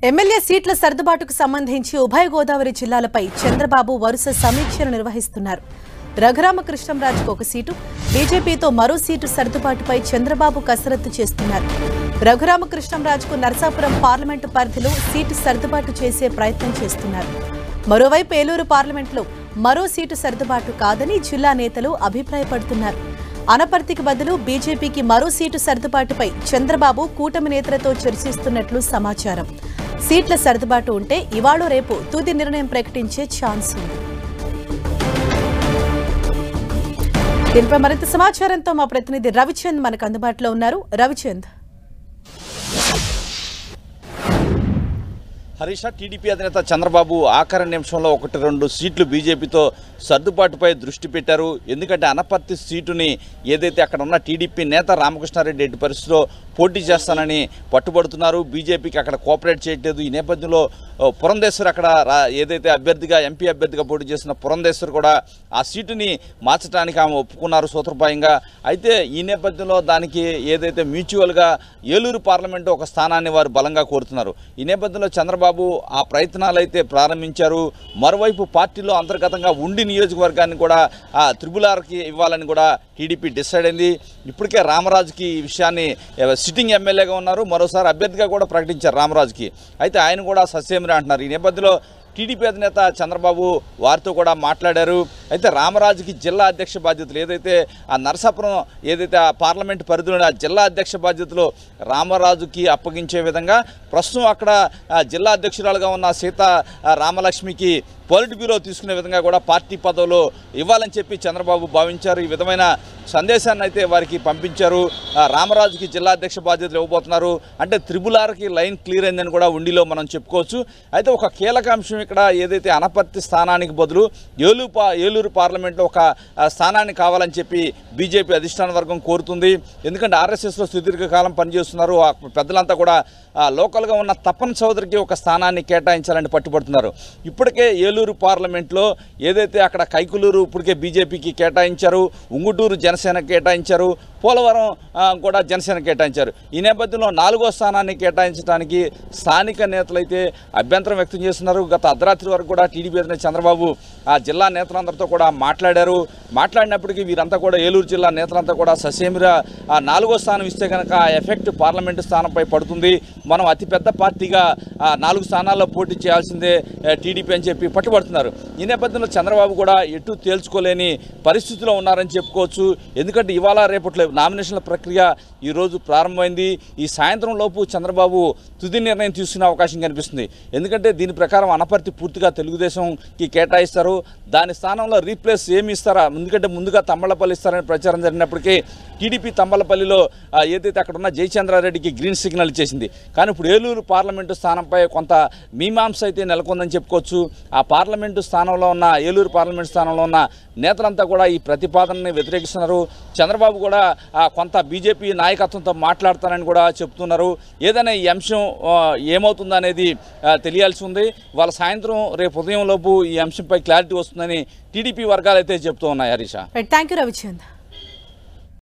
MLA సీట్ల సర్దుబాటుకు సంబంధించి ఉభయ గోదావరి జిల్లాలపై చంద్రబాబు వరుస సమీక్షలు నిర్వహిస్తున్నారు రఘురామకృష్ణంరాజుకు ఒక సీటు బీజేపీతో మరో సీటు సర్దుబాటుపై చంద్రబాబు కసరత్తు చేస్తున్నారు రఘురామకృష్ణంరాజుకు నరసాపురం పార్లమెంటు పరిధిలో సీటు సర్దుబాటు చేసే ప్రయత్నం చేస్తున్నారు మరోవైపు ఏలూరు పార్లమెంట్లో మరో సీటు సర్దుబాటు కాదని జిల్లా నేతలు అభిప్రాయపడుతున్నారు అనపర్తికి బదులు బీజేపీకి మరో సీటు సర్దుబాటుపై చంద్రబాబు కూటమి నేతలతో చర్చిస్తున్నట్లు సమాచారం సీట్ల సర్దుబాటు ఉంటే ఇవాళ రేపు తుది నిర్ణయం ప్రకటించే ఛాన్స్ ఉంది దీనిపై మరింత సమాచారంతో మా ప్రతినిధి రవిచంద్ మనకు అందుబాటులో ఉన్నారు రవిచంద్ హరీష టీడీపీ అధినేత చంద్రబాబు ఆఖరి నిమిషంలో ఒకటి రెండు సీట్లు బీజేపీతో సర్దుబాటుపై దృష్టి పెట్టారు ఎందుకంటే అనపర్తి సీటుని ఏదైతే అక్కడ ఉన్న టీడీపీ నేత రామకృష్ణారెడ్డి ఎట్టి పరిస్థితిలో పోటీ చేస్తానని పట్టుబడుతున్నారు బీజేపీకి అక్కడ కోఆపరేట్ చేయట్లేదు ఈ నేపథ్యంలో ఓ, పురంధేశ్వర్ అక్కడ రా- ఏదైతే అభ్యర్థిగా ఎంపీ అభ్యర్థిగా పోటీ చేసిన పురంధేశ్వర్ కూడా ఆ సీటుని మార్చడానికి ఆమె ఒప్పుకున్నారు సూత్రప్రాయంగా అయితే ఈ నేపథ్యంలో దానికి ఏదైతే మ్యూచువల్గా ఏలూరు పార్లమెంటు ఒక స్థానాన్ని వారు బలంగా కోరుతున్నారు ఈ నేపథ్యంలో చంద్రబాబు ఆ ప్రయత్నాలు అయితే ప్రారంభించారు మరోవైపు పార్టీలో అంతర్గతంగా ఉండి నియోజకవర్గాన్ని కూడా ఆ త్రిబుల్ ఆర్కి ఇవ్వాలని కూడా టీడీపీ డిసైడ్ అయింది ఇప్పటికే రామరాజుకి ఈ విషయాన్ని ఎ, సిట్టింగ్ ఎమ్మెల్యేగా ఉన్నారు మరోసారి అభ్యర్థిగా కూడా ప్రకటించారు రామరాజుకి అయితే ఆయన కూడా సస్యమిరి అంటున్నారు ఈ నేపథ్యంలో టీడీపీ అధినేత చంద్రబాబు వారితో కూడా మాట్లాడారు అయితే రామరాజుకి జిల్లా అధ్యక్ష బాధ్యతలు ఏదైతే ఆ నరసాపురం ఏదైతే ఆ పార్లమెంట్ పరిధిలో ఆ జిల్లా అధ్యక్ష బాధ్యతలు రామరాజుకి అప్పగించే విధంగా ప్రస్తుతం అక్కడ ఆ, జిల్లా అధ్యక్షురాలుగా ఉన్న సీత ఆ, రామలక్ష్మికి పొలిట్ బ్యూరో తీసుకునే విధంగా కూడా పార్టీ పదవులు ఇవ్వాలని చెప్పి చంద్రబాబు భావించారు ఈ విధమైన సందేశాన్ని అయితే వారికి పంపించారు ఆ, రామరాజుకి జిల్లా అధ్యక్ష బాధ్యతలు ఇవ్వబోతున్నారు అంటే త్రిబుల్ ఆర్కి లైన్ క్లియర్ అయిందని కూడా ఉండిలో మనం చెప్పుకోవచ్చు అయితే ఒక కీలక అంశం ఇక్కడ ఏదైతే అనపర్తి స్థానానికి బదులు ఏలూరు పా ఏలూరు పార్లమెంట్లో ఒక ఆ, స్థానాన్ని కావాలని చెప్పి బీజేపీ అధిష్టాన వర్గం కోరుతుంది ఎందుకంటే ఆర్ఎస్ఎస్లో సుదీర్ఘకాలం పనిచేస్తున్నారు ఆ పెద్దలంతా కూడా ఆ, లోకల్గా ఉన్న తప్పన్ చౌదరికి ఒక స్థానాన్ని కేటాయించాలని పట్టుబడుతున్నారు ఇప్పటికే ఏలూరు పార్లమెంట్లో ఏదైతే అక్కడ కైకులూరు ఇప్పటికే బీజేపీకి కేటాయించారు ఉంగుటూరు జనసేన కేటాయించారు పోలవరం ఆ, కూడా జనసేన కేటాయించారు ఈ నేపథ్యంలో నాలుగో స్థానాన్ని కేటాయించడానికి స్థానిక నేతలైతే అభ్యంతరం వ్యక్తం చేస్తున్నారు గత అర్ధరాత్రి వరకు కూడా టీడీపీ అధినేత చంద్రబాబు ఆ జిల్లా నేతలందరితో కూడా మాట్లాడారు మాట్లాడినప్పటికీ వీరంతా కూడా ఏలూరు జిల్లా నేతలంతా కూడా ససేమిరా ఆ నాలుగో స్థానం ఇస్తే కనుక ఆ ఎఫెక్ట్ పార్లమెంటు స్థానంపై పడుతుంది మనం అతిపెద్ద పార్టీగా ఆ నాలుగు స్థానాల్లో పోటీ చేయాల్సిందే ఆ, టీడీపీ అని చెప్పి పట్టుబడుతున్నారు ఈ నేపథ్యంలో చంద్రబాబు కూడా ఎటు తేల్చుకోలేని పరిస్థితిలో ఉన్నారని చెప్పుకోవచ్చు ఎందుకంటే ఇవాళ రేపట్లో నామినేషన్ల ప్రక్రియ ఈరోజు ప్రారంభమైంది ఈ సాయంత్రం లోపు చంద్రబాబు తుది నిర్ణయం తీసుకునే అవకాశం కనిపిస్తుంది ఎందుకంటే దీని ప్రకారం అనపర్తి పూర్తిగా తెలుగుదేశంకి కేటాయిస్తారు దాని స్థానంలో రీప్లేస్ ఏమి ఇస్తారా ఎందుకంటే ముందుగా తమ్మలపల్లి ఇస్తారని ప్రచారం జరిగినప్పటికీ టీడీపీ తమ్మలపల్లిలో ఆ, ఏదైతే అక్కడ ఉన్న జయచంద్రారెడ్డికి గ్రీన్ సిగ్నల్ ఇచ్చేసింది కానీ ఇప్పుడు ఏలూరు పార్లమెంటు స్థానంపై కొంత మీమాంస అయితే నెలకొందని చెప్పుకోవచ్చు ఆ పార్లమెంటు స్థానంలో ఉన్న ఏలూరు పార్లమెంటు స్థానంలో ఉన్న నేతలంతా కూడా ఈ ప్రతిపాదనని వ్యతిరేకిస్తున్నారు చంద్రబాబు కూడా ఆ, కొంత బీజేపీ నాయకత్వంతో మాట్లాడతానని కూడా చెప్తున్నారు ఏదైనా ఈ అంశం ఆ, ఏమవుతుందనేది ఆ, తెలియాల్సి ఉంది వాళ్ళ సాయంత్రం రేపు ఉదయం లోపు ఈ అంశంపై క్లారిటీ వస్తుందని టీడీపీ వర్గాలు అయితే చెప్తూ ఉన్నాయి హరీష థ్యాంక్ యూ రవిచంద్